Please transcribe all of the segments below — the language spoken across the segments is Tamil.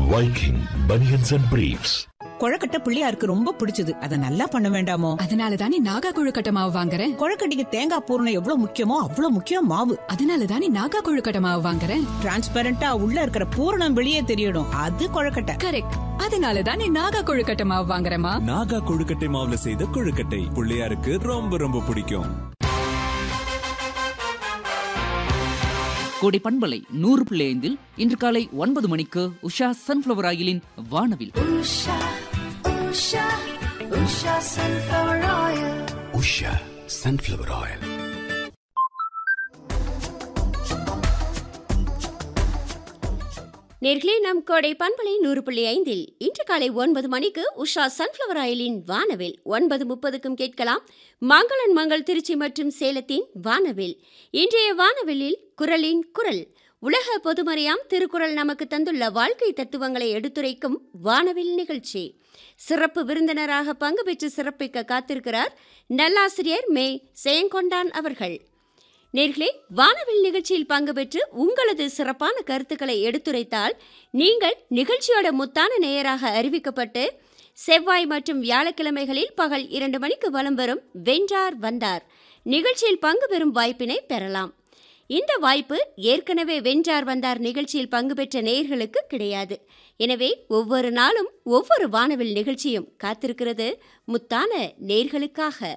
Viking Bunions and Briefs. கொழக்கட்டை பிள்ளையாருக்கு ரொம்ப பிடிச்சது அதை நல்லா பண்ண வேண்டாமோ அதனால தானே நாகா கொழுக்கட்டை மாவு வாங்குறேன் கொழக்கட்டைக்கு தேங்காய் பூரணம் எவ்வளவு முக்கியமோ அவ்வளவு முக்கியம் மாவு அதனால தானே நாகா கொழுக்கட்டை மாவு வாங்குறேன் டிரான்ஸ்பெரண்டா உள்ள இருக்கிற பூரணம் வெளியே தெரியணும் அது கொழக்கட்டை கரெக்ட் அதனால தானே நாகா கொழுக்கட்டை மாவு வாங்குறேமா நாகா கொழுக்கட்டை மாவுல செய்த கொழுக்கட்டை பிள்ளையாருக்கு ரொம்ப ரொம்ப பிடிக்கும் கோடை பண்பலை நூறு புள்ளி ஐந்தில் இன்று காலை ஒன்பது மணிக்கு உஷா சன்ஃபிளவர் ஆயிலின் வானவில் Usha Sunflower Oil. நேர்களே நம் கோடை பண்பலை நூறு புள்ளி ஐந்தில் இன்று காலை ஒன்பது மணிக்கு உஷா சன்ஃப்ளவர் ஆயிலின் வானவில் ஒன்பது முப்பதுக்கும் கேட்கலாம் மங்களன் மங்கள் திருச்சி மற்றும் சேலத்தின் வானவில் இன்றைய வானவிலில் குரலின் குரல் உலக பொதுமறையாம் திருக்குறள் நமக்கு தந்துள்ள வாழ்க்கை தத்துவங்களை எடுத்துரைக்கும் வானவில் நிகழ்ச்சி சிறப்பு விருந்தினராக பங்கு பெற்று சிறப்பிக்க காத்திருக்கிறார் நல்லாசிரியர் மே செயங்கொண்டான் அவர்கள் நேர்களே வானவில் நிகழ்ச்சியில் பங்கு பெற்று உங்களது சிறப்பான கருத்துக்களை எடுத்துரைத்தால் நீங்கள் நிகழ்ச்சியோட முத்தான நேயராக அறிவிக்கப்பட்டு செவ்வாய் மற்றும் வியாழக்கிழமைகளில் பகல் இரண்டு மணிக்கு வலம் வரும் வென்றார் வந்தார் நிகழ்ச்சியில் பங்கு பெறும் வாய்ப்பினை பெறலாம் இந்த வாய்ப்பு ஏற்கனவே வென்றார் வந்தார் நிகழ்ச்சியில் பங்கு பெற்ற நேயர்களுக்கு கிடையாது எனவே ஒவ்வொரு நாளும் ஒவ்வொரு வானவில் நிகழ்ச்சியும் காத்திருக்கிறது முத்தான நேர்களுக்காக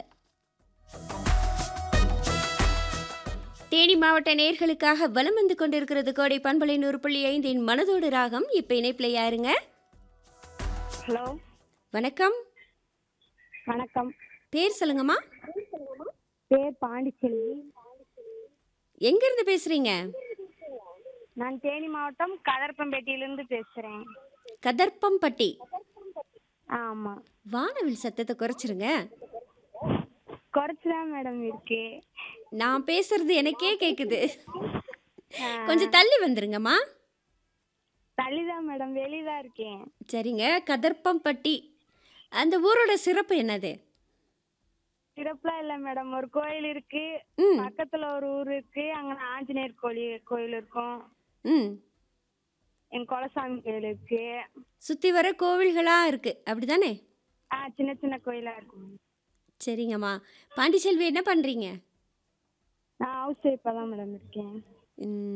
தேனி மாவட்ட நேர்களுக்காக வலம் வந்து கொண்டிருக்கிறது கோடை பண்பலை நூறு புள்ளி ஐந்தின் மனதோடு ராகம் இப்போ இணைப்பில் யாருங்க ஹலோ வணக்கம் வணக்கம் பேர் சொல்லுங்கம்மா பேர் பாண்டிச்செல்வி எங்கேருந்து பேசுறீங்க நான் தேனி மாவட்டம் கதர்பம்பேட்டையிலிருந்து பேசுகிறேன் கதர்ப்பம்பட்டி ஆமாம் வானவில் சத்தத்தை குறைச்சிருங்க குறைச்சி தான் மேடம் இருக்கு நான் பேசுறது எனக்கே கேட்குது கொஞ்சம் தள்ளி வந்துருங்கம்மா தள்ளி தான் மேடம் வெளியே தான் இருக்கேன் சரிங்க கதர்ப்பம்பட்டி அந்த ஊரோட சிறப்பு என்னது சிறப்புலாம் இல்லை மேடம் ஒரு கோயில் இருக்கு ம் பக்கத்துல ஒரு ஊர் இருக்கு அங்க ஆஞ்சநேயர் கோயில் கோயில் இருக்கும் ம் என் குலசாமி கோயில் இருக்கு சுற்றி வர கோவில்களாக இருக்குது அப்படிதானே ஆ சின்ன சின்ன கோயிலா இருக்கும் சரிங்கம்மா பாண்டிச்செல்வி என்ன பண்ணுறீங்க நான் ஹவுஸ் ஒய்ஃபாக தான் மேடம் இருக்கேன் ம்